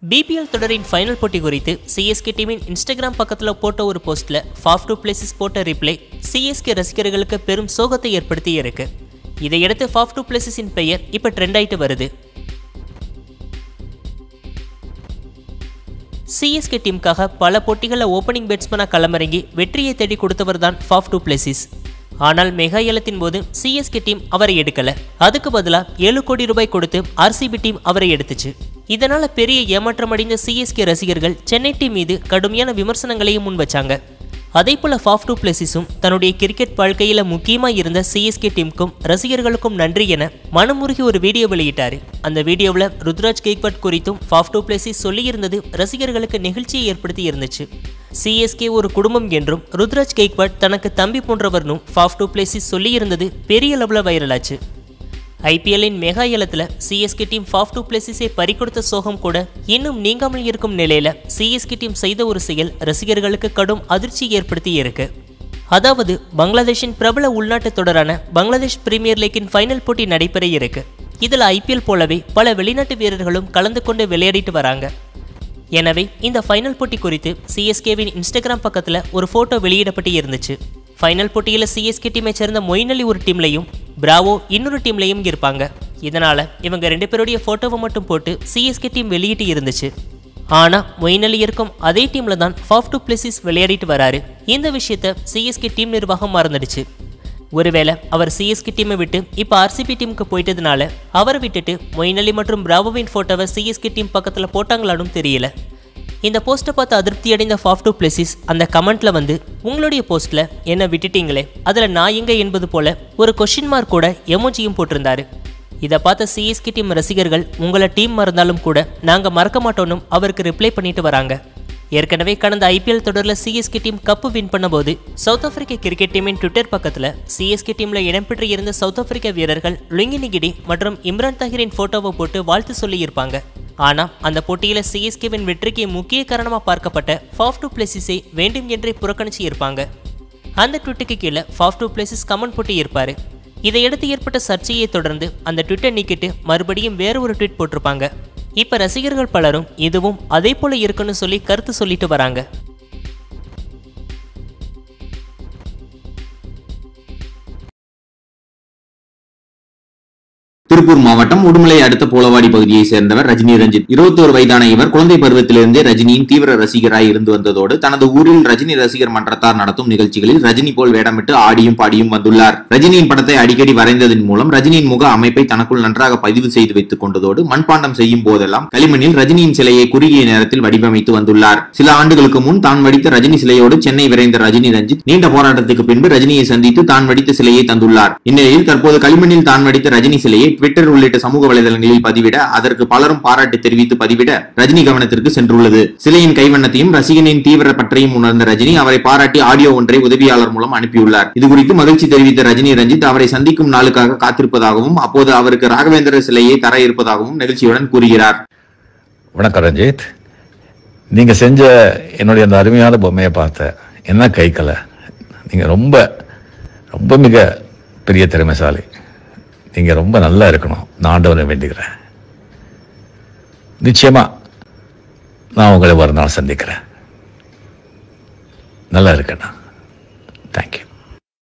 BPL தொடரின் final போட்டி குறித்து சிஎஸ்கே டீமின் இன்ஸ்டாகிராம் பக்கத்தில் போட்ட ஒரு போஸ்ட்ல ஃபாஃப் டூ பிளேசஸ் போட்ட ரிப்ளை சிஎஸ்கே ரசிகர்களுக்கு பெரும் சோகத்தை ஏற்படுத்தி இருக்கு இதையடுத்து ஃபாஃப் டூ பிளேசஸின் பெயர் இப்போ ட்ரெண்ட் ஆயிட்டு வருது சிஎஸ்கே டீமுக்காக பல போட்டிகளில் ஓப்பனிங் பேட்ஸ்மனாக களமிறங்கி வெற்றியை தேடி கொடுத்தவர் தான் ஃபாஃப் டூ பிளேசிஸ் ஆனால் மெகா ஏலத்தின் போது சிஎஸ்கே டீம் அவரை எடுக்கல அதுக்கு பதிலாக ஏழு கோடி ரூபாய் கொடுத்து ஆர்சிபி டீம் அவரை எடுத்துச்சு இதனால பெரிய ஏமாற்றம் அடைந்த சிஎஸ்கே ரசிகர்கள் சென்னை டீம் மீது கடுமையான விமர்சனங்களையும் முன் வச்சாங்க அதே போல ஃபாஃப் டூ பிளேசிஸும் தன்னுடைய கிரிக்கெட் வாழ்க்கையில முக்கியமா இருந்த சிஎஸ்கே டீமுக்கும் ரசிகர்களுக்கும் நன்றி என மனமுருகி ஒரு வீடியோ வெளியிட்டாரு அந்த வீடியோவில் ருத்ராஜ் கெய்க்வாட் குறித்தும் ஃபாஃப் டூ பிளேசிஸ் சொல்லியிருந்தது ரசிகர்களுக்கு நெகிழ்ச்சியை ஏற்படுத்தி இருந்துச்சு சிஎஸ்கே ஒரு குடும்பம் என்றும் ருத்ராஜ் கெய்க்வாட் தனக்கு தம்பி போன்றவர்னும் ஃபாஃப் டூ பிளேசிஸ் சொல்லியிருந்தது பெரிய லெவலில் வைரலாச்சு ஐபிஎல்லின் மெகா ஏலத்தில் சிஎஸ்கே டீம் ஃபாஃப் டூ பிளேசிஸை பறிக்கொடுத்த சோகம் கூட இன்னும் நீங்காமல் இருக்கும் நிலையில சிஎஸ்கே டீம் செய்த ஒரு செயல் ரசிகர்களுக்கு கடும் அதிர்ச்சி ஏற்படுத்தி இருக்கு அதாவது பங்களாதேஷின் பிரபல உள்நாட்டு தொடரான பங்களாதேஷ் பிரீமியர் லீக்கின் ஃபைனல் போட்டி நடைபெற இருக்கு இதில் ஐபிஎல் போலவே பல வெளிநாட்டு வீரர்களும் கலந்து கொண்டு விளையாடிட்டு வராங்க எனவே இந்த ஃபைனல் போட்டி குறித்து சிஎஸ்கேவின் இன்ஸ்டாகிராம் பக்கத்தில் ஒரு ஃபோட்டோ வெளியிடப்பட்டு இருந்துச்சு ஃபைனல் போட்டியில் சிஎஸ்கே டீமை சேர்ந்த மொயின் அலி ஒரு டீம்லையும் பிராவோ இன்னொரு டீம்லையும் இருப்பாங்க இதனால இவங்க ரெண்டு பேருடைய ஃபோட்டோவை மட்டும் போட்டு சிஎஸ்கே டீம் வெளியிட்டு இருந்துச்சு ஆனா மொயின் அலி இருக்கும் அதே டீம்ல தான் ஃபாஃப் டு பிளேசிஸ் விளையாடிட்டு வராரு இந்த விஷயத்த சிஎஸ்கே டீம் நிர்வாகம் மறந்துடுச்சு ஒருவேளை அவர் சிஎஸ்கே டீமை விட்டு இப்போ ஆர்சிபி டீமுக்கு போயிட்டதுனால அவரை விட்டுட்டு மொயின் அலி மற்றும் பிராவோவின் ஃபோட்டோவை சிஎஸ்கே டீம் பக்கத்தில் போட்டாங்களானும் தெரியல இந்த போஸ்ட்டை பார்த்து அதிருப்தி அடைந்த ஃபாஃப் டூ பிளேசிஸ் அந்த கமெண்ட்ல வந்து உங்களுடைய போஸ்ட்ல என்ன விட்டுட்டீங்களே அதில் நான் எங்க என்பது போல ஒரு கொஷின் மார்க் கூட எமோஜியும் போட்டிருந்தாரு இதை பார்த்த சிஎஸ்கே டீம் ரசிகர்கள் உங்களை டீம் மறந்தாலும் கூட நாங்கள் மறக்க மாட்டோம்னு அவருக்கு ரிப்ளை பண்ணிட்டு வராங்க ஏற்கனவே கடந்த ஐபிஎல் தொடரில் சிஎஸ்கே டீம் கப்பு வின் பண்ணும்போது சவுத் ஆப்பிரிக்க கிரிக்கெட் டீமின் ட்விட்டர் பக்கத்தில் சிஎஸ்கே டீமில் இடம்பெற்று இருந்த சவுத் ஆப்பிரிக்க வீரர்கள் லுங்கி நிகிடி மற்றும் இம்ரான் தாஹிரின் ஃபோட்டோவை போட்டு வாழ்த்து சொல்லியிருப்பாங்க ஆனால் அந்த போட்டியில் சிஎஸ்கேவின் வெற்றிக்கு முக்கிய காரணமாக பார்க்கப்பட்ட ஃபாஃப் டூ பிளேசிஸை வேண்டும் என்றே புறக்கணிச்சு இருப்பாங்க அந்த ட்விட்டுக்கு கீழே ஃபாஃப் டூ பிளேசிஸ் கமெண்ட் போட்டு இருப்பாரு இதையடுத்து ஏற்பட்ட சர்ச்சையை தொடர்ந்து அந்த ட்விட்டை நீக்கிட்டு மறுபடியும் வேற ஒரு ட்வீட் போட்டிருப்பாங்க இப்போ ரசிகர்கள் பலரும் இதுவும் அதே போல இருக்குன்னு சொல்லி கருத்து சொல்லிட்டு வராங்க திருப்பூர் மாவட்டம் உடுமலை அடுத்த போலவாடி பகுதியை சேர்ந்தவர் ரஜினி ரஞ்சித் இருபத்தோரு வயதான இவர் குழந்தை பருவத்திலிருந்தே ரஜினியின் தீவிர ரசிகராய் இருந்து வந்ததோடு தனது ஊரில் ரஜினி ரசிகர் மன்றத்தார் நடத்தும் நிகழ்ச்சிகளில் ரஜினி போல் வேடமிட்டு ஆடியும் பாடியும் வந்துள்ளார் ரஜினியின் படத்தை அடிக்கடி வரைந்ததன் மூலம் ரஜினியின் முக அமைப்பை தனக்குள் நன்றாக பதிவு செய்து வைத்துக் கொண்டதோடு மண்பாண்டம் செய்யும் போதெல்லாம் களிமண்ணில் ரஜினியின் சிலையை குறுகிய நேரத்தில் வடிவமைத்து வந்துள்ளார் சில ஆண்டுகளுக்கு முன் தான் வடித்த ரஜினி சிலையோடு சென்னை விரைந்த ரஜினி ரஞ்சித் நீண்ட போராட்டத்துக்கு பின்பு ரஜினியை சந்தித்து தான் வடித்த சிலையை தந்துள்ளார் இந்நிலையில் தற்போது களிமண்ணில் தான் வடித்த ரஜினி சிலையை ட்விட்டர் உள்ளிட்ட சமூக வலைதளங்களில் பதிவிட அதற்கு பலரும் பாராட்டு தெரிவித்து பதிவிட ரஜினி கவனத்திற்கு சென்றுள்ளது சிலையின் கைவண்ணத்தையும் ரசிகனின் தீவிர பற்றையும் உணர்ந்த ரஜினி அவரை பாராட்டி ஆடியோ ஒன்றை உதவியாளர் மூலம் அனுப்பியுள்ளார் இதுகுறித்து மகிழ்ச்சி தெரிவித்த ரஜினி ரஞ்சித் அவரை சந்திக்கும் நாளுக்காக காத்திருப்பதாகவும் அப்போது அவருக்கு ராகவேந்திர சிலையை தர இருப்பதாகவும் நிகழ்ச்சியுடன் கூறுகிறார் வணக்கம் ரஞ்சித் நீங்க செஞ்ச என்னுடைய அந்த அருமையான பொம்மையை பார்த்தேன் என்ன கைக்கலை நீங்க ரொம்ப ரொம்ப மிக பெரிய திறமைசாலி நீங்க ரொம்ப நல்லா இருக்கணும் நான் ஆண்டவனை வேண்டிக்கிறேன் நிச்சயமா நான் உங்களை ஒரு நாள் சந்திக்கிறேன் நல்லா இருக்கேண்ணா தேங்க்யூ